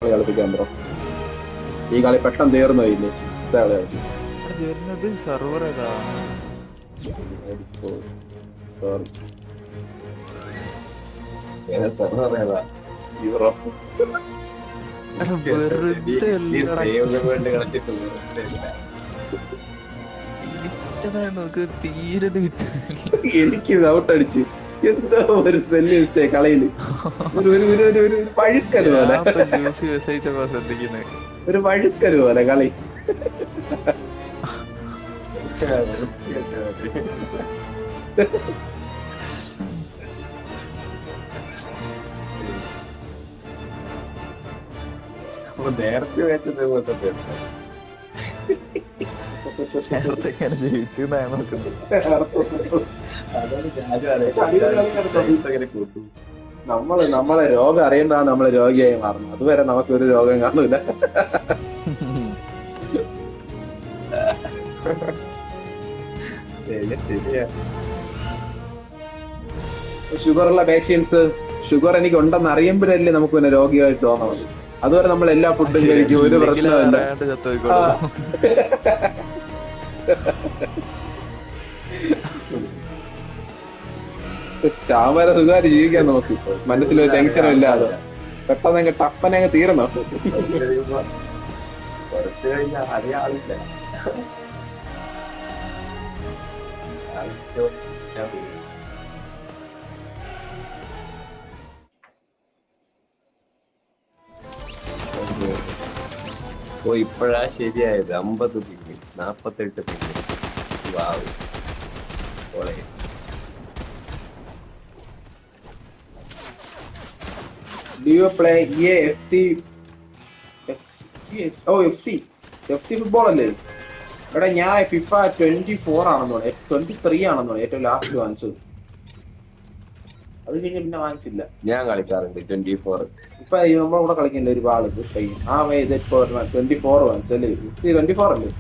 പോയി കളിപ്പിക്കാൻ ബ്രോ ഈ കളി പെട്ടെന്ന് തീർന്നു പോയില്ലേ ഇതാ കളി കളിച്ചു ഇവിടെ വരുന്നത് സെർവർ ഏതാ സോറി ഏതാ server ഏതാ? യൂറോ എടാ, വെറുതെ ഈ അല്ലടാ. save ന് വേണ്ടി കളിച്ചിട്ട് വെറുതെ ഇല്ല. ഇരിക്കണ നോക്ക് തീരെ ഇത് കിട്ടുന്നില്ല എനിക്ക് ഔട്ട് അടിച്ച് എന്തോ ഒരു സെല്ല് മിസ്റ്റേക്ക് കളയില് ഒരു ഒരു ഒരു ഒരു ഒരു പഴുക്കല് പോലെ ഞാൻ ഇപ്പൊ ന്യൂസ് വിസയിച്ചൊക്കെ ശ്രദ്ധിക്കുന്നത് ഒരു വഴുക്കല് പോലെ കളി അപ്പൊ നേരത്തെ വെച്ചത് പോലത്തെ പേര്. നേരത്തെ ഇങ്ങനെ ജയിച്ചു നോക്കുന്നത് അതാണ് ഞാനും ആലോചിച്ചത്. ഇങ്ങനെ കൂട്ടും. നമ്മള് നമ്മളെ രോഗം അറിയുമ്പോഴാണ് നമ്മള് രോഗിയായി മാറുന്നത് അതുവരെ നമുക്ക് ഒരു രോഗം കാണൂല ശരിയാ, ശരിയാ. ഷുഗറുള്ള പേഷ്യൻസ് ഷുഗർ എനിക്ക് ഉണ്ടെന്ന് അറിയുമ്പോഴല്ലേ നമുക്ക് പിന്നെ രോഗിയായിട്ട് തോന്നണം അതുവരെ നമ്മൾ എല്ലാ ഫുഡും കഴിക്കും ഒരു പ്രശ്നമില്ല അറിയാണ്ട് ചത്തുപോയിക്കോളൂ സ്റ്റാമര സുഖമായിട്ട് ജീവിക്കാൻ നോക്കി മനസ്സിലൊരു ടെൻഷനും ഇല്ലാതെ പെട്ടെന്ന് അങ്ങ് ടപ്പനെ അങ്ങ് തീർന്നോ കുറച്ച് കഴിയുമ്പോ കുറച്ച് കഴിഞ്ഞാൽ അറിയാറില്ല ആദ്യം ഞാൻ പോയി. ഓ ഇപ്പോഴാ ശരിയായത് അമ്പത് പിങ്ങി നാപ്പത്തെട്ട് പിങ്ങി വാവ് ഓളെ do you play A F C ഓ F C F C football അല്ലേ എടാ ഞാൻ ഫിഫ ട്വന്റി ഫോർ ആണെന്ന് തോന്നുന്നു ട്വന്റി ത്രീ ആണെന്ന് തോന്നുന്നു ഏറ്റവും ലാസ്റ്റ് വാങ്ങിച്ചത് അത് കഴിഞ്ഞ് പിന്നെ വാങ്ങിച്ചില്ല ഞാൻ കളിക്കാറുണ്ട് ട്വന്റി ഫോർ ഇപ്പൊ ഈ നമ്മുടെ കൂടെ കളിക്കുന്ന ഒരു ആള് ഇത് പയ്യൻ. ആ വേ ഇത് ട്വന്റി ഫോർ വാങ്ങിച്ചല്ലേ ട്വന്റി ഫോർ അല്ലേ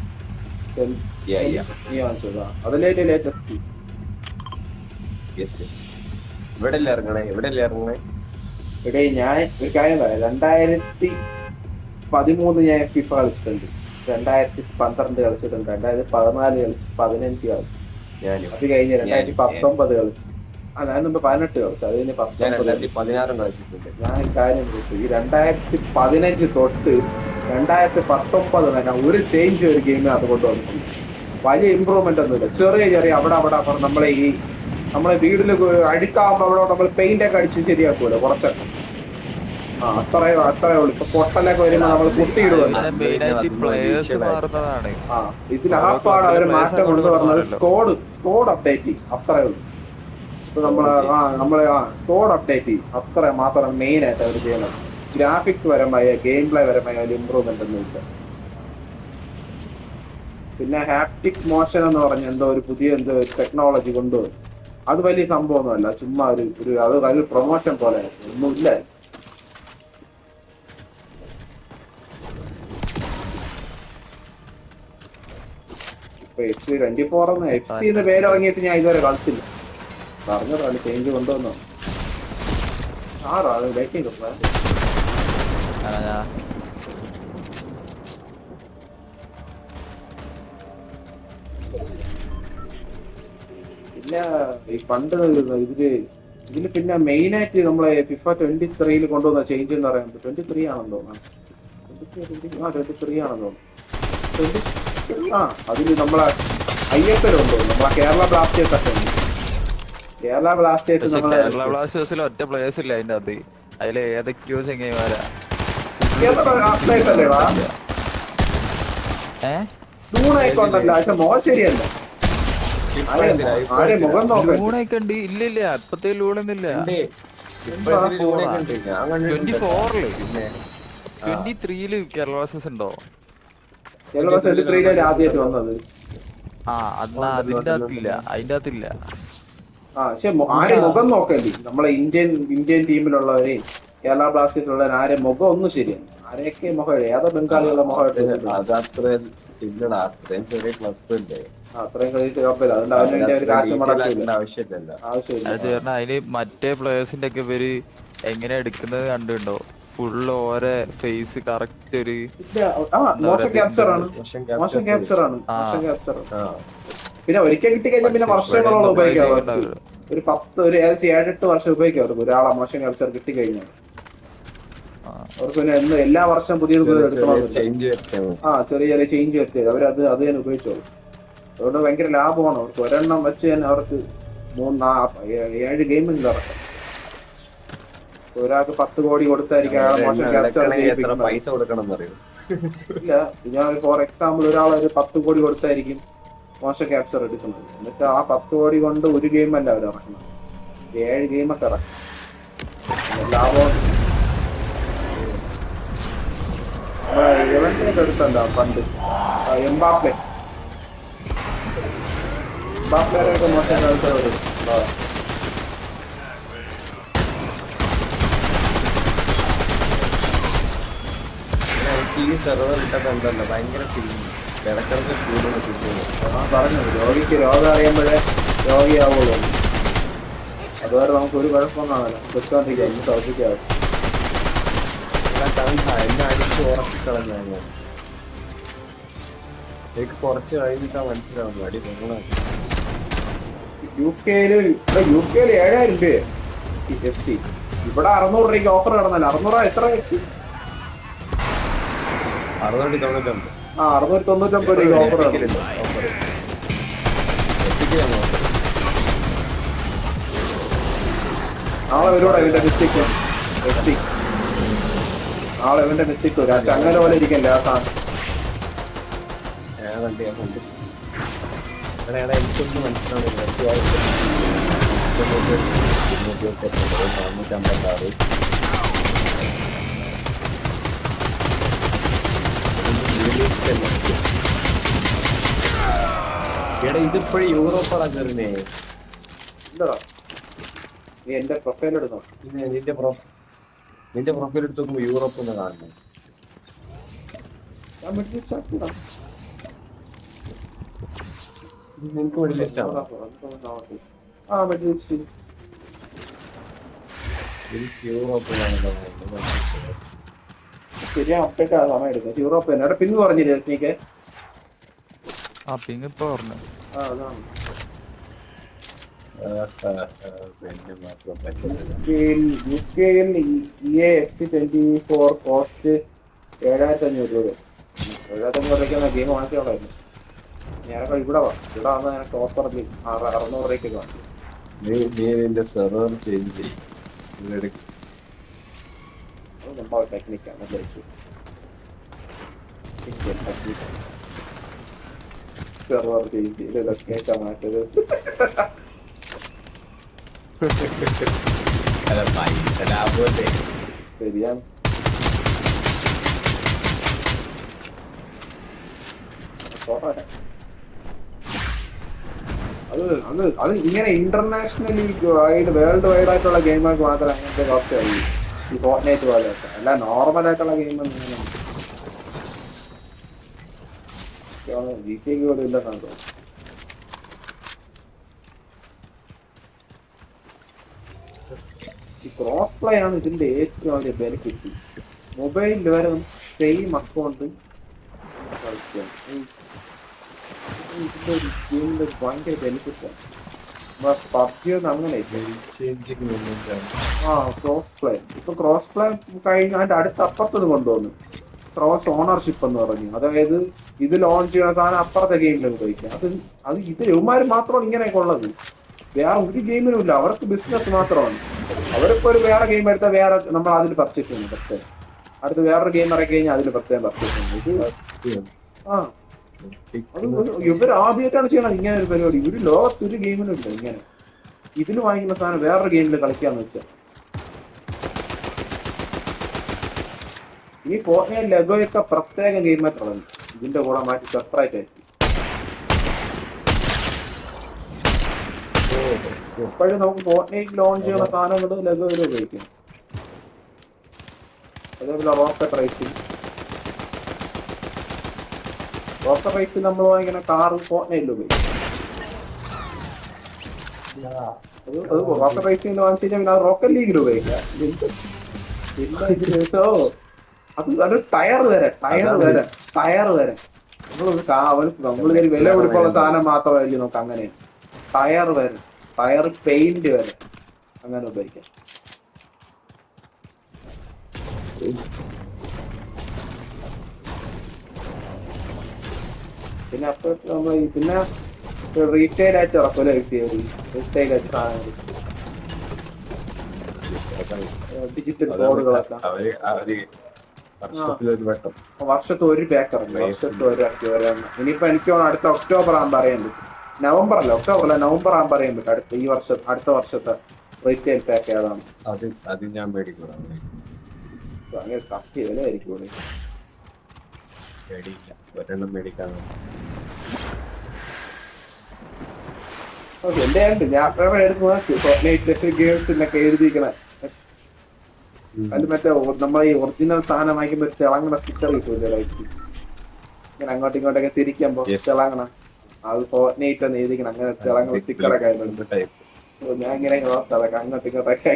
നീ വാങ്ങിച്ചതാ അതല്ലേ ലേറ്റസ്റ്റ് യെസ് യെസ് ഇവിടെ അല്ലേ ഇറങ്ങണേ ഇവിടെ അല്ലേ ഇറങ്ങണേ ഇടേ ഞാൻ ഒരു കാര്യം പറയാം രണ്ടായിരത്തി പതിമൂന്ന് ഞാൻ ഫിഫ കളിച്ചിട്ടുണ്ട് രണ്ടായിരത്തി പന്ത്രണ്ട് കളിച്ചിട്ടുണ്ട് രണ്ടായിരത്തി പതിനാല് കളിച്ചു പതിനഞ്ച് കളിച്ചു ഞാനും അത് കഴിഞ്ഞ് രണ്ടായിരത്തി പത്തൊമ്പത് കളിച്ചു ആ ഞാൻ മുമ്പ് പതിനെട്ട് കളിച്ചു അത് കഴിഞ്ഞ് ഞാൻ പത്തൊമ്പത് രണ്ടായിരത്തി കളിച്ചു. പതിനാറും കളിച്ചിട്ടുണ്ട് ഞാൻ ഒരു കാര്യം ചോദിച്ചു ഈ രണ്ടായിരത്തി പതിനഞ്ച് തൊട്ട് രണ്ടായിരത്തി പത്തൊമ്പത് തന്നെ ഒരു ചേഞ്ച് ഒരു ഗെയിമിനകത്ത് കൊണ്ടുവന്നിട്ടുണ്ട് വലിയ ഇമ്പ്രൂവ്മെന്റ് ഒന്നുമില്ല ചെറിയ ചെറിയ അവിടെ അവിടെ അപ്പുറം നമ്മളെ ഈ നമ്മളെ വീട്ടിൽ അഴുക്കാവുമ്പോ അവിടെ നമ്മൾ പെയിന്റ് ഒക്കെ അടിച്ച് ശരിയാക്കൂല കുറച്ചൊക്കെ ആ അത്രയോ അത്രയോ ഉള്ളു ഇപ്പൊ പൊട്ടലൊക്കെ വരുമ്പോ നമ്മൾ കുത്തിയിടുമല്ലോ മെയിനായിട്ട് പ്ലേയേഴ്സ് മാറുന്നതാണ് ആ ഇതിൽ ആ പാട് അവർ മാറ്റം കൊണ്ടുവന്നത് സ്കോഡ് സ്കോഡ് അപ്ഡേറ്റ് ചെയ്യും അത്രേ ഉള്ളൂ ഇപ്പൊ നമ്മള് ആ നമ്മള് ആ സ്കോഡ് അപ്ഡേറ്റ് ചെയ്യും അത്ര മാത്രം മെയിൻ ആയിട്ട് അവർ ചെയ്യണം ഗ്രാഫിക്സ് പരമായ ഗെയിം പ്ലേ പരമായ ഒരു ഇമ്പ്രൂവ്മെന്റ് ഒന്നും ഇല്ല പിന്നെ ഹാപ്റ്റിക് മോഷൻ എന്ന് പറഞ്ഞ എന്തോ ഒരു പുതിയ എന്തോ ടെക്നോളജി കൊണ്ടുവന്നു അത് വലിയ സംഭവമൊന്നുമല്ല ചുമ്മാ ഒരു ഒരു അത് ഒരു പ്രൊമോഷൻ പോലെ ഒന്നും ഇല്ല ഇപ്പൊ എഫ് സി ട്വന്റി ഫോർ എന്ന് എഫ് സി എന്ന് പേരിറങ്ങിയിട്ട് ഞാൻ ഇതുവരെ കളിച്ചില്ല പറഞ്ഞതാണ് ചേഞ്ച് കൊണ്ടുവന്നു ആറാ അത് ലൈറ്റിംഗ് അതാ പിന്നെ ഈ പണ്ട് ഇതില് ഇതില് പിന്നെ മെയിൻ ആയിട്ട് നമ്മളെ ഫിഫ ട്വന്റി ത്രീയിൽ കൊണ്ടുവന്ന ചേഞ്ച് എന്ന് പറയുന്നത് ട്വന്റി ത്രീ ആണെന്ന് തോന്നുന്നു 23 ആ ട്വന്റി ത്രീ ആണെന്ന് തോന്നുന്നു 20 ആ അതില് നമ്മളെ ഐ എസ് എൽ ഉണ്ടോ നമ്മളെ കേരള ബ്ലാസ്റ്റേഴ്സ് ഒക്കെ ഉണ്ട് കേരള ബ്ലാസ്റ്റേഴ്സ് പക്ഷെ നമ്മളെ കേരള ബ്ലാസ്റ്റേഴ്സിൽ ഒറ്റ പ്ലേയേഴ്സ് ഇല്ല അതിന്റെ അത് അതില് ഏതൊക്കെയോ ചെങ്ങൈമാരാ കേരള ബ്ലാസ്റ്റേഴ്സ് അല്ലേ വാ ഏ ലൂണൊക്കെ ഉണ്ടല്ലോ പക്ഷെ മുഖം ശരിയല്ല ആരെ- ആരെ മുഖം നോക്കാൻ ലൂണൊക്കെ ഉണ്ട് ഇല്ല ഇല്ല ഇപ്പത്തെ ലൂണൊന്നുമില്ല ട്വന്റി ഫോറില് ട്വന്റി ത്രീയില് കേരള ബ്ലാസ്റ്റേഴ്സ് ഉണ്ടോ കേരള ബ്ലാസ്റ്റേഴ്സ് ത്രീയിലാണ് ആദ്യമായിട്ട് വന്നത് ആ അന്നാ അതിന്റെ അകത്തില്ല അതിന്റെ അകത്തില്ല ആ പക്ഷെ ആരെ മുഖം നോക്കല്ലേ നമ്മളെ ഇന്ത്യൻ ഇന്ത്യൻ ടീമിലുള്ളവരെ കേരള ബ്ലാസ്റ്റേഴ്സിലുള്ളവർ ആരെ മുഖം ഒന്നും ശരിയാണ് ആരെയൊക്കെ മുഖം ഏതോ ബംഗാളികളുടെ മുഖം ഇട്ടിട്ടുണ്ട്. അതത്ര ഇല്ലടാ അത്രയും ചെറിയ ക്ലബ് അല്ലേ ആ, അത്രയും കളിച്ച് കുഴപ്പമില്ല അതുകൊണ്ട് അതിന് വേണ്ടി ഒരു കാശ് മുടക്കില്ല ാക്കേണ്ട ആവശ്യമില്ലല്ലോ അത് ആവശ്യമില്ല ചേർന്ന അതില് മറ്റേ പ്ലേയേഴ്സിന്റെ ഒക്കെ ഇവര് എങ്ങനെ എടുക്കുന്നത് കണ്ടുണ്ടോ ഫുള്ള് ഓരോ ഫേസ് കറക്റ്റ് ഒരു ഇല്ല, ആ മോശം ക്യാപ്ചർ ആണ് മോശം മോശം ക്യാപ്ചർ ആണ് ആ. മോശം ക്യാപ്ചർ ആ പിന്നെ ഒരിക്കൽ കിട്ടി കഴിഞ്ഞാൽ പിന്നെ വർഷങ്ങളോളം ഉപയോഗിക്കാം അവർക്ക്. ഒരു പത്ത് ഒരു ഏകദേശം ഏഴെട്ട് വർഷം ഉപയോഗിക്കാം അവർക്ക് ഒരാളെ മോശം ക്യാപ്ചർ കിട്ടി കഴിഞ്ഞാൽ ആ. അവർക്ക് പിന്നെ എന്ന് എല്ലാ വർഷം പുതിയത് പുതിയത് എടുക്കണമെന്നില്ല ചേഞ്ച് വരുത്താൻ മതി. ആ ചെറിയ ചെറിയ ചേഞ്ച് വരുത്തിയത് അവരത് അത് തന്നെ ഉപയോഗിച്ചോളൂ അതുകൊണ്ട് ഭയങ്കര ലാഭമാണ് അവർക്ക് ഒരെണ്ണം വെച്ച് തന്നെ അവർക്ക് മൂന്ന് നാ- ഏ- ഏഴ് ഗെയിമിംഗ് ഇറക്കാം ഒരാൾക്ക് പത്ത് കോടി കൊടുത്തായിരിക്കും അയാളെ മോശം എണ്ണ ക്യാപ്ചർ ഇളക്കണമെങ്കിൽ എത്ര ചെയ്യിപ്പിക്കുന്നത് പൈസ കൊടുക്കണം എന്നറിയോ ഇല്ല ഞാൻ ഫോർ എക്സാമ്പിൾ ഒരാൾ ഒരു പത്ത് കോടി കൊടുത്തായിരിക്കും മോശം ക്യാപ്ചർ എടുക്കുന്നത് എന്നിട്ട് ആ പത്ത് കോടി കൊണ്ട് ഒരു ഗെയിം അല്ല അവർ ഇറക്കുന്നത് ഏഴ് ഗെയിമൊക്കെ ഇറക്കും പിന്നെ ലാഭം ഇവന്റിനൊക്കെ എടുത്തല്ല പണ്ട് ആ, എംബാപ്പെ എംബാപ്പേരെയൊക്കെ മോശം ക്യാപ്ചർ വരും ആ. എനിക്ക് ഈ സെർവർ ഇട്ടപ്പോ എന്തല്ല ഭയങ്കര ഫീൽ കിടക്കിടക്ക് കൂടുതൽ കിട്ടുന്നു ഞാൻ പറഞ്ഞത് രോഗിക്ക് രോഗം അറിയുമ്പോഴേ രോഗിയാവുള്ളൂ അതുവരെ നമുക്ക് ഒരു കുഴപ്പം കാണില്ല വെച്ചോണ്ടിരിക്കുക ഒന്ന് ശ്രദ്ധിക്കാതെ എന്നെ അടിച്ച് ഉറക്കി കളഞ്ഞാണ് എനിക്ക് കുറച്ച് കഴിഞ്ഞിട്ടാ മനസ്സിലാവുന്നു അടി നിങ്ങളാണ് യു കെയില് ഇവിടെ യു കെയില് ഏഴായിരം രൂപ എഫ് ടി ഇവിടെ അറുന്നൂറ് രൂപയ്ക്ക് ഓഫർ കിടന്നല്ല അറുന്നൂറ് രൂപ എത്ര എഫ് ടി അറുപത് തൊണ്ണൂറ്റൊമ്പത് ആ അറുന്നൂറ്റി തൊണ്ണൂറ്റൊമ്പത് രൂപയ്ക്ക് ഓഫർ കിടന്നു ഓഫർ എത്തിക്കാൻ നോക്കാം നാളെ വരുവാടാ ഇവന്റെ മിസ്റ്റേക്ക് എഫ് ടി നാളെ ഇവന്റെ മിസ്റ്റേക്ക് വരും ആ ചങ്ങല പോലെ ഇരിക്കല്ലേ ആ സാധനം ഞാൻ കണ്ട് ഞാൻ കണ്ട് എടാ എടാ എനിക്കൊന്നും മനസ്സിലാവുന്നില്ല എനിക്ക് വായിച്ചു തൊണ്ണൂറ്റി ഇരുന്നൂറ്റി മുപ്പത്തൊമ്പത് നാനൂറ്റി അമ്പത്താറ് എടാ ഇതിപ്പോഴും യൂറോപ്പാണ് കയറിനെ എന്താ നീ എന്റെ പ്രൊഫൈൽ എടുത്തോ നിന്റെ പ്രൊ നിന്റെ പ്രൊഫൈൽ എടുത്ത് നോക്കുമ്പോ യൂറോപ്പ് എന്ന് കാണുന്നത് ഞാൻ മിഡിൽ ഈസ്റ്റ് ആക്കിയതാ. നിനക്ക് വലിയ ഇഷ്ടമാണ് ആ മിഡിൽ ഈസ്റ്റ് എനിക്ക് യൂറോപ്പ് കാണുന്നത് ശരിയാ അപ്ഡേറ്റ് ആ സമയം എടുക്കും യൂറോപ്പ് തന്നെ അവിടെ പിന്ന് പറഞ്ഞില്ലേ രശ്മിക്ക് ആ പിങ് ഇപ്പൊ പറഞ്ഞു ആ അതാണ് പിന്നെ മാത്രം പറ്റുന്നില്ല യു കെയിൽ E A F C twenty four cost ഏഴായിരത്തി അഞ്ഞൂറ് രൂപ ഏഴായിരത്തി അഞ്ഞൂറ് രൂപയ്ക്ക് ഗെയിം വാങ്ങിച്ചോളായിരുന്നു ഞാനൊക്കെ ഇവിടെ വാ ഇവിടെ വന്ന് എനിക്ക് ഓഫറിൽ അറുന്നൂറ് രൂപയ്ക്ക് വാങ്ങി നീ നീ നിന്റെ സെർവർ ചേഞ്ച് ചെയ്യും ഇതെടുക്ക് അത് നമ്മൾ ടെക്നിക്കാണ് നല്ല ടെക്നിക്ക് സെർവർ ചെയ്ത് ഇതൊക്കെ മാറ്റത് അല്ല പൈസ ലാഭമല്ലേ ശരിയാണ് പോരാ. അത് അത് അത് ഇങ്ങനെ ഇന്റർനാഷണലി വൈഡ് വേൾഡ് വൈഡ് ആയിട്ടുള്ള ഗെയിമൊക്കെ മാത്രമേ അങ്ങനത്തെ കോസ്റ്റ് കഴിയൂ ഈ ഫോർട്ട്നൈറ്റ് പോലെയൊക്കെ അല്ല നോർമൽ ആയിട്ടുള്ള ഗെയിം ജി ടി പോലും ഇല്ലെന്നാണ് തോന്നുന്നത് ഈ ക്രോസ് പ്ലേ ആണ് ഇതിന്റെ ഏറ്റവും വലിയ ബെനിഫിറ്റ് മൊബൈലിൽ വരെ സെയിം അക്കൗണ്ട് കളിക്കാം ഈ- ഇതിന്റെ ഒരു ഗെയിമിന്റെ ഒരു ഭയങ്കര ബെനിഫിറ്റ് ആണ് പബ്ജി ഒന്നും അങ്ങനെ ഇല്ല ചേഞ്ചിങ് മൂമെന്റ് ആ ക്രോസ് പ്ലേ ഇപ്പൊ ക്രോസ് പ്ലേ കഴിഞ്ഞ അതിന്റെ അടുത്ത അപ്പുറത്തത് കൊണ്ടുവന്നു ക്രോസ് ഓണർഷിപ്പ് എന്ന് പറഞ്ഞു അതായത് ഇത് ലോഞ്ച് ചെയ്യുന്ന സാധനം അപ്പുറത്തെ ഗെയിമിൽ ഉപയോഗിക്കാം അത് അത് ഇത് ഇവന്മാർ മാത്രമാണ് ഇങ്ങനെയൊക്കെ ഉള്ളത് വേറെ ഒരു ഗെയിമിനും ഇല്ല അവർക്ക് ബിസിനസ് മാത്രമാണ് അവരിപ്പോ ഒരു വേറെ ഗെയിം എടുത്താൽ വേറെ നമ്മൾ അതിൽ പർച്ചേസ് ചെയ്യുന്നു പ്രത്യേകം അടുത്ത് വേറൊരു ഗെയിം ഇറക്കി കഴിഞ്ഞാൽ അതിൽ പ്രത്യേകം പർച്ചേസ് ചെയ്യുന്നു ഇത് ആ അത് ഒരു- ഇവർ ആദ്യമായിട്ടാണ് ചെയ്യണത് ഇങ്ങനെ ഒരു പരിപാടി ഒരു ലോകത്ത് ഒരു ഗെയിമിനും ഇല്ല ഇങ്ങനെ ഇതിൽ വാങ്ങിക്കുന്ന സാധനം വേറൊരു ഗെയിമിൽ കളിക്കാന്ന് വെച്ചാൽ ഈ ഫോർട്ട്നൈറ്റ് ലെഗോയൊക്കെ പ്രത്യേക ഗെയിം ആയിട്ടുള്ളത് ഇതിന്റെ കൂടെ മാറ്റി സെപ്പറേറ്റ് ആയിട്ട് ഇപ്പോഴും നമുക്ക് ഫോർട്ട്നൈറ്റ് ലോഞ്ച് ചെയ്യുന്ന സാധനങ്ങൾ ലെഗോയിൽ ഉപയോഗിക്കും അതേപോലെ റോക്കറ്റ് റേസിംഗ് റോക്കറ്റ് റേസിൽ നമ്മൾ വാങ്ങിക്കുന്ന കാർ ഫോർട്ട്നൈറ്റിൽ ഉപയോഗിക്കും അത് അത് റോക്കറ്റ് റേസിംഗ് വാങ്ങിച്ചു കഴിഞ്ഞാൽ പിന്നെ അത് റോക്കറ്റ് ലീഗിൽ ഉപയോഗിക്കാം എന്ത് പിന്നെ ഇത് കേട്ടോ അത് അത് ടയർ വരെ ടയർ അതാണ്. വരെ ടയർ വരെ നമ്മളൊന്ന് കാവൽ നമ്മളിതൊരു വില കൊടുക്കുള്ള സാധനം മാത്രമായിരിക്കും നമുക്ക് അങ്ങനെ ടയർ വരെ ടയർ പെയിന്റ് വരെ അങ്ങനെ ഉപയോഗിക്കാം പിന്നെ അപ്പൊ നമ്മൾ ഈ പിന്നെ റീറ്റെയിൽ ആയിട്ട് ഇറക്കുമല്ലോ റീറ്റെയിൽ ആയിട്ട് സാധനങ്ങൾ ഡിജിറ്റൽ ബോർഡുകളൊക്കെ അവര് അവര് വർഷത്തിലൊരു വട്ടം വർഷത്ത് ഒരു പാക്ക് ഇറങ്ങി വർഷത്ത് ഒരു ഇറക്കി വരാണ് ഇനിയിപ്പോ എനിക്ക് തോന്നുന്നു അടുത്ത ഒക്ടോബർ ആകുമ്പോൾ അറിയാൻ പറ്റും നവംബർ അല്ല ഒക്ടോബർ അല്ല നവംബർ ആകുമ്പോൾ അറിയാൻ പറ്റും അടുത്ത ഈ വർഷം അടുത്ത വർഷത്തെ റീറ്റെയിൽ പാക്ക് ഏതാണ് അത് അത് ഞാൻ മേടിക്കണം ഇത് അങ്ങനെ കത്തി വിലയായിരിക്കും ഇവിടെ. പേടിയില്ല ഒരെണ്ണം മേടിക്കാൻ ഓക്കേ, എന്റെ ഉണ്ട് ഞാൻ അപ്പോഴേ എടുത്ത് നോക്കി ഫോർട്ട്നൈറ്റ് ഗെയിംസിനൊക്കെ എഴുതിയിരിക്കണ അത് മറ്റേ ഒ- നമ്മളെ ഈ ഒറിജിനൽ സാധനം വാങ്ങിക്കുമ്പോ ഒരു തിളങ്ങണ സ്റ്റിക്കർ കിട്ടൂല്ലേ ലൈറ്റ് ഇങ്ങനെ അങ്ങോട്ടും ഇങ്ങോട്ടൊക്കെ തിരിക്കുമ്പോ Yes. തിളങ്ങണ അത് ഫോർട്ട്നൈറ്റ് എന്ന് എഴുതിക്കണം അങ്ങനെ തിളങ്ങണ സ്റ്റിക്കറൊക്കെ ആയിരുന്നു ടൈപ്പ് ഓ, ഞാൻ ഇങ്ങനെ നോക്കാം അങ്ങോട്ടും ഇങ്ങോട്ടൊക്കെ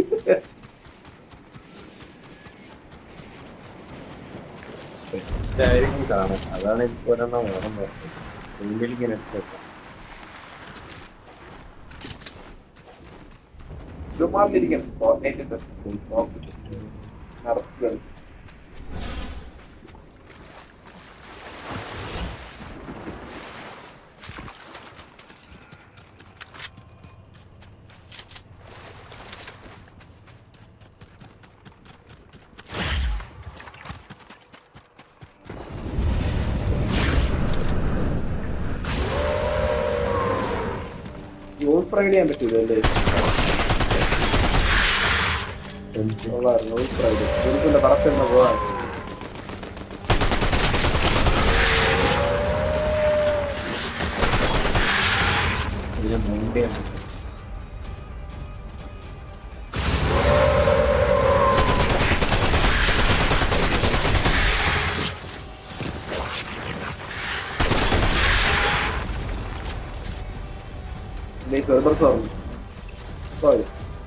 സെറ്റായിരിക്കും കാണാൻ അതാണ് എനിക്ക് ഒരെണ്ണം വേണം പറഞ്ഞത് മുമ്പിൽ ഇങ്ങനെ ഇട്ടേക്കാം. ഇതുമാതിരിക്കണം ഫോർട്ട്നൈറ്റിന്റെ നടത്തുകൾ യൂസ് പ്രൈഡ് ചെയ്യാൻ പറ്റൂലല്ലേ യൂസ് പ്രൈഡ് യൂസിന്റെ പറക്കുന്ന പോകാൻ ഇതിന് മുമ്പേ നീ സെർവർ സോറി സോറി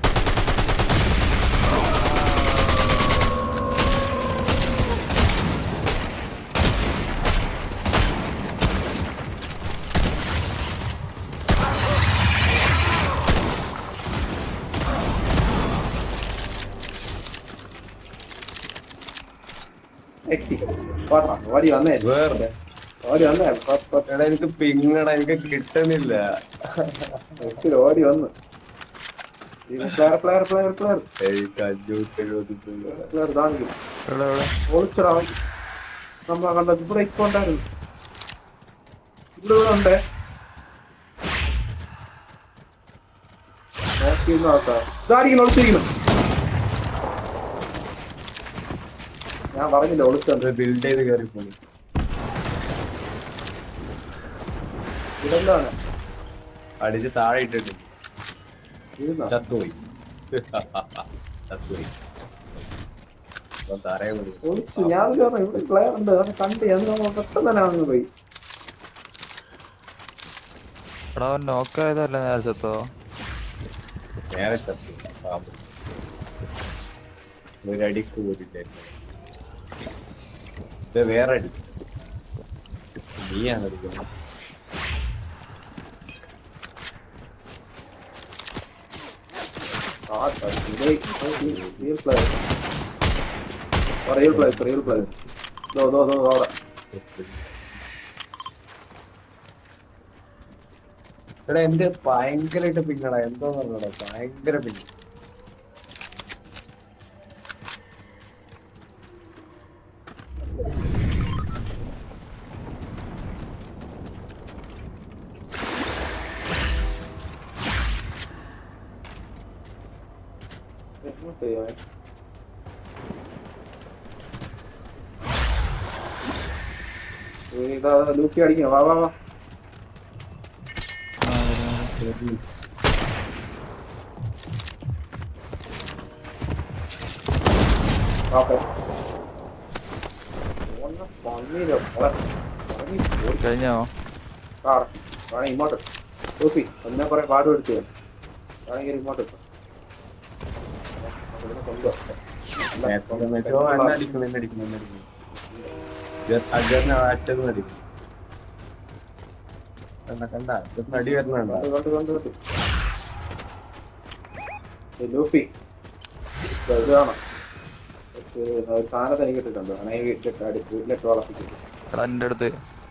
എക്സി വാടാ ഓടി വന്നേ വേറെ ഓടി വന്നേ പ- പ- എടാ എനിക്ക് പിങ്ങടാ എനിക്ക് കിട്ടുന്നില്ല എക്സിൽ ഓടി വന്ന് പ്ലെയർ പ്ലെയർ പ്ലെയർ പ്ലെയർ എനിക്ക് അഞ്ഞൂറ്റി എഴുപത് രൂപ. പ്ലെയർ കാണിക്കും എവിടെ എവിടെ ഒളിച്ചടാ അവൻ. നമ്മളെ കണ്ടത് ഇവിടെ ഇപ്പൊ ഉണ്ടായിരുന്നു ഇവിടെ ഇവിടെ ഉണ്ടേ നോക്കിയിരുന്ന ആൾക്കാ ഇതായിരിക്കണം ഒളിച്ചിരിക്കണം ഞാൻ പറഞ്ഞില്ല ഒളിച്ചത് അത് ബിൽഡ് ചെയ്ത് കയറി പോയി ഇതെന്താണ് അടിച്ച് താഴെ ഇട്ടിട്ട് ഇരുന്നാ ചത്തുപോയി ചത്തുപോയി അപ്പൊ തറയെ പോയി ഒളിച്ച് ഞാൻ പറഞ്ഞു ഇവിടെ പ്ലെയർ ഉണ്ട് അതൊക്കെ കണ്ട് അത് നമ്മൾ പെട്ടെന്ന് തന്നെ അങ്ങ് പോയി എടാ അവൻ നോക്കായതല്ല നേരത്തോ നേരെ ചത്തു പാമ്പ് ഒരടിക്ക് പോയിട്ടായിരുന്നു ഇത് വേറെ അടി നീയാണ് അടിക്കുന്നത് ആ real player real player real player ദോ ദോ ദോ അവിടെ എടാ എന്റെ ഭയങ്കരമായിട്ട് പിങ്ങടാ എന്തോ പറഞ്ഞടാ ഭയങ്കര പിങ് എങ്ങോട്ട് ചെയ്യാൻ ഇതാ ലൂക്കി അടിക്കണം വാ വാ വാ ഓക്കെ പന്നീരോ കഴിഞ്ഞോ വേണേ ഇങ്ങോട്ട് ലൂക്കി അതിനെ കുറെ പാട് എടുത്തു വേണമെങ്കിൽ ഇങ്ങോട്ട് ഇട്ടോ. ഇതിനെ കൊണ്ടുവാ നേരത്തെ വെച്ചോ എന്നെ അടിക്കണം എന്നെ അടിക്കണം എന്നെ അടിക്കണം അജറിനെ അറ്റത്ത് അടിക്കും കണ്ട കണ്ട ഇതൊന്നും അടി വരുന്നുണ്ടോ കണ്ടു, കണ്ടു, കണ്ടു, കണ്ടു. ഇത് ലൂഫി ഇത് ഇത് കാണാം ഒരു ഒരു സാധനത്തെ എനിക്ക് ഇട്ടിട്ടുണ്ട് വേണേ വീട്ടിലിട്ട് അടി വീട്ടിലിട്ട് വളർത്തിക്കും എടാ എന്റെ അടുത്ത്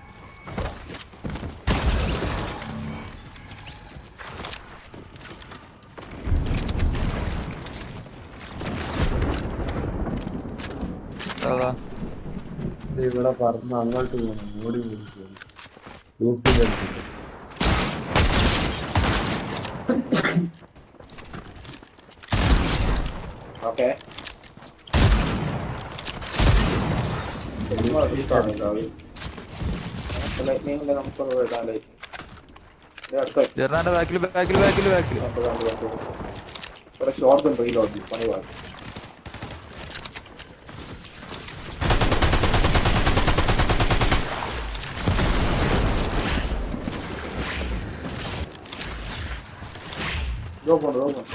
അതാ ഇത് ഇവിടെ പറന്ന് അങ്ങോട്ട് പോകണം ഓടി പോയി ഗ്രൂപ്പിൽ കളിച്ചിട്ട് ഓക്കെ നമുക്കൊന്ന് വിടാലേ ഇത് അടുത്ത ജെർണാന്റെ ബാക്കിൽ ബാക്കിൽ ബാക്കിൽ ബാക്കിൽ കണ്ടു കണ്ടു കണ്ടു ഇവിടെ ഷോർട്ട് ഉണ്ട് റീലോഡ് പണി വാ Go പോണ്ട് go പോണ്ട്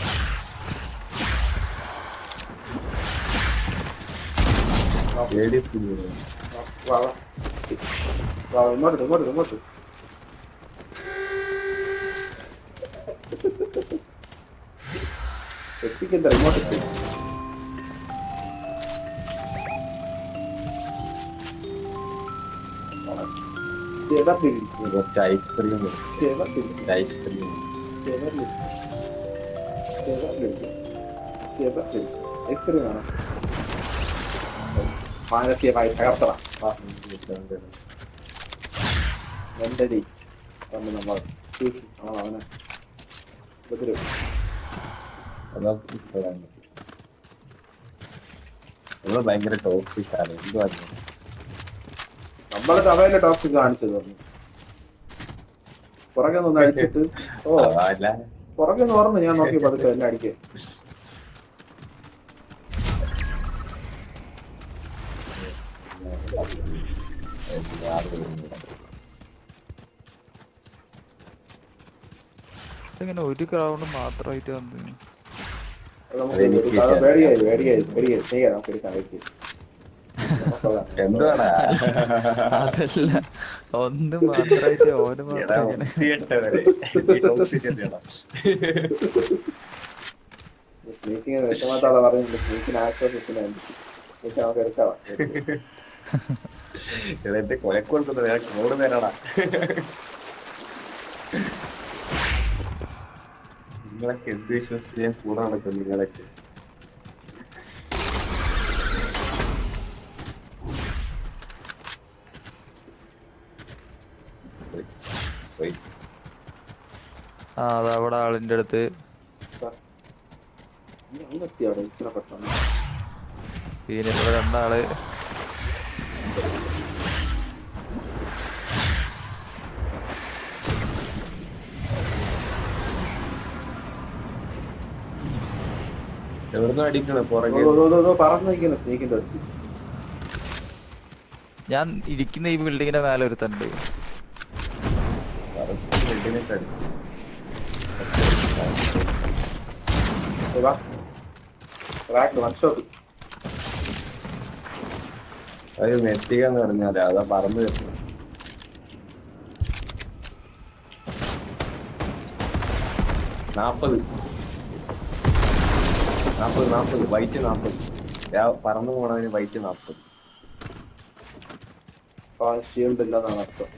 പേടി പുതിയ വാ വാ വാ ഇങ്ങോട്ട് ഇങ്ങോട്ട് ഇങ്ങോട്ട് എത്തിക്കണ്ട ഇങ്ങോട്ട് എത്തി. ചെവറിലിരി, കുറച്ച് ഐസ്ക്രീം ചെവറിലിരി, ഐസ്ക്രീം ചെവറിലിരി. ചെവറിലിരി. ചെവറിലിരി. ഐസ്ക്രീം വേണം മാനസികമായി തകർത്തണം വാ മെന്റലി വന്ന് നമ്മൾ ആ അവനെ ഉപദ്രവം അതൊക്കെ ഇപ്പോഴാണ് നമ്മള് ഭയങ്കര ടോക്സിക് ആണ് എന്തുവാ നമ്മള് അവന്റെ ടോക്സിക് കാണിച്ചത് പറഞ്ഞു പുറകെ നിന്ന് അടിച്ചിട്ട് ഓ അല്ല പുറകെ നിന്ന് ഓർമ്മ ഞാൻ നോക്കി പതുക്കെ എന്നെ അടിക്കേ ഇങ്ങനെ ഒരു ക്രൗണ്ട് മാത്രമായിട്ട് വന്നു അത് നമുക്ക് അതെനിക്ക് ഒരു- അത് പേടിയായി പേടിയായി പേടിയായി ചെയ്യാം നമുക്ക് എടുക്കാൻ പറ്റി എന്തുവാടാ അതല്ല ഒന്ന് മാത്രമായിട്ട് ഓന് എടാ, മാത്രം ഇങ്ങനെ വൃത്തികെട്ടവരെ. ഈ toxic എന്തിനാ? സ്നേഹിക്കുന്ന വിഷമത്താളെ പറഞ്ഞു സ്നേഹിക്കുന്ന ആശ്വാസത്തിന് സ്നേഹിക്കാൻ നമുക്ക് എടുക്കാം എടാ, എന്റെ കൊലക്ക് കൊടുക്കുന്നത് വേറെ കോട് നേരടാ നിങ്ങളൊക്കെ എന്ത് വിശ്വസിച്ച് ഞാൻ കൂടെ നടക്കും നിങ്ങളൊക്കെ പോയി. പോയി ആ അതാ അവിടെ ആളിന്റെ അടുത്ത് അങ്ങനെത്തി അവിടെ ഇത്ര പെട്ടെന്ന് സീനിയർ രണ്ടാള് എവിടുന്ന് അടിക്കണം പുറകെ പറഞ്ഞു നിൽക്കുന്നു സ്നേഹിന്റെ അടുത്ത് ഞാൻ ഇരിക്കുന്ന ഈ ബിൽഡിങ്ങിന്റെ മേലെ ഒരുത്തണ്ട് ബിൽഡിങ്ങിട്ട് അടിച്ചു ഏ, വാ റാക്ക് വൺ ഷോട്ട് അത് നെറ്റിക എന്ന് പറഞ്ഞാലേ അതാ പറന്നു വരുന്നത് നാപ്പത് നാപ്പത് നാപ്പത് വൈറ്റ് നാപ്പത് പറന്നു പോണതിന് വൈറ്റ് നാപ്പത് ഷീൽഡ് ഇല്ലെന്നാണ് അർത്ഥം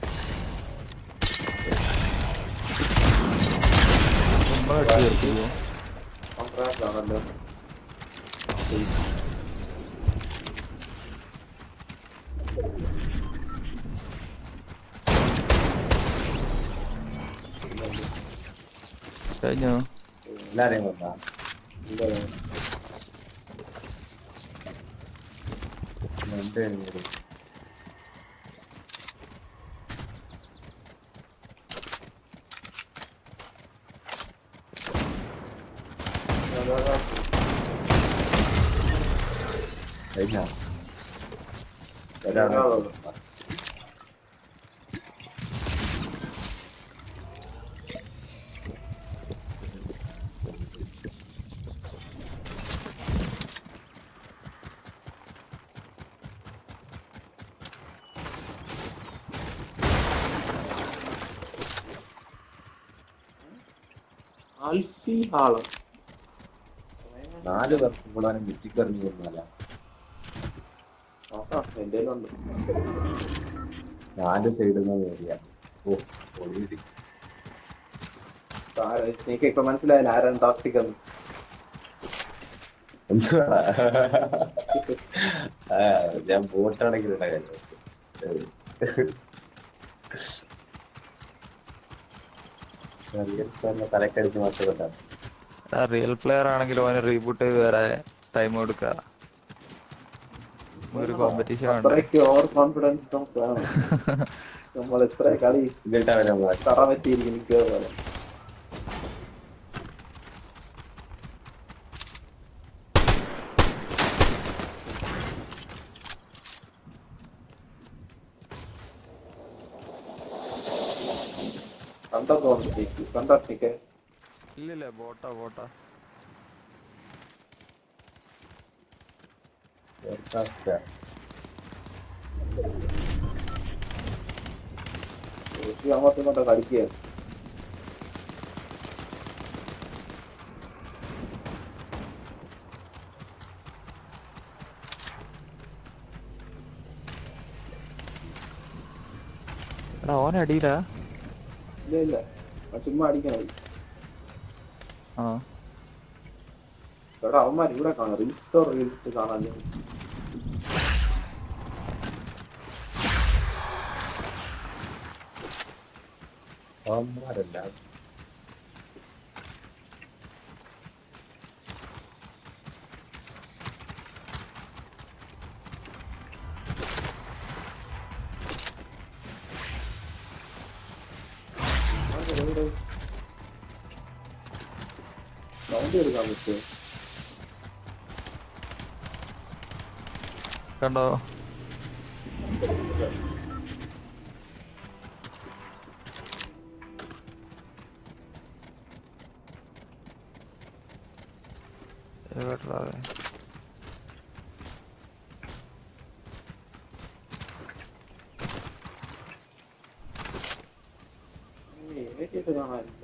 നമ്മളെ തീർത്തിയോ കോൺട്രാക്ട് ആണല്ലോ കഴിഞ്ഞോ എല്ലാരെയും കൊണ്ടാ എന്താ എന്റെ കയ്യില്. കഴിഞ്ഞാ? ഒരാളെ ഒരാളുള്ളൂ. ആൽഫി ഹാള് നാല് പേർക്ക് കൂടാനും ചുറ്റിക്കറിഞ്ഞു കൊന്നല്ല നോക്കാം എന്റെ ഉണ്ട് നാല് സൈഡിൽ നിന്ന് കയറിയ ഓ ഒളിയിടി എനിക്ക് ഇപ്പൊ മനസ്സിലായില്ല ആരാണ് ടോക്സിക് എന്ന് എന്തുവാടാ ആ, ഞാൻ ബോട്ടാണെങ്കിൽ തലക്കടിച്ച് മാറ്റപ്പെട്ടാണ് റിയൽ പ്ലെയർ ആണെങ്കിൽ അവന് റീബൂട്ട് ചെയ്ത് വരാൻ ടൈം കൊടുക്കുക ഒരു കോമ്പറ്റീഷൻ ഉണ്ട് അത്രയ്ക്ക് ഓവർ കോൺഫിഡൻസ് നമുക്ക് വേണം നമ്മൾ എത്ര കളി എന്നിട്ട് അവനെ മാറ്റി തറ പറ്റിയിരിക്കും പോലെ കണ്ടോ തോന്നുന്നു കണ്ടോ എനിക്ക് ഇല്ലില്ല ബോട്ടാ ബോട്ടാ Fantastic. അങ്ങോട്ടും ഇങ്ങോട്ടും കളിക്കുക എടാ ഓൻ അടിയിലാ ഇല്ല ഇല്ല ആ ചുമ്മാ അടിക്കണം ആ എടാ അവന്മാർ ഇവിടെ കാണാം റീസ്റ്റോർ റീൽസ് കാണാൻ അവന്മാരല്ല സൗണ്ട് എടുക്കാൻ പറ്റുമോ കണ്ടോ എവിടെടാ അവൻ? ഏറ്റിട്ട് കാണാനില്ല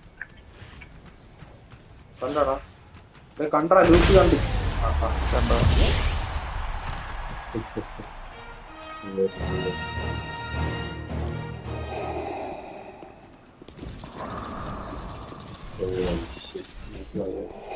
കണ്ടടാ ദേ കണ്ടടാ ലൂസ് കണ്ടു ആ, ആ. കണ്ടോ Oh, shit.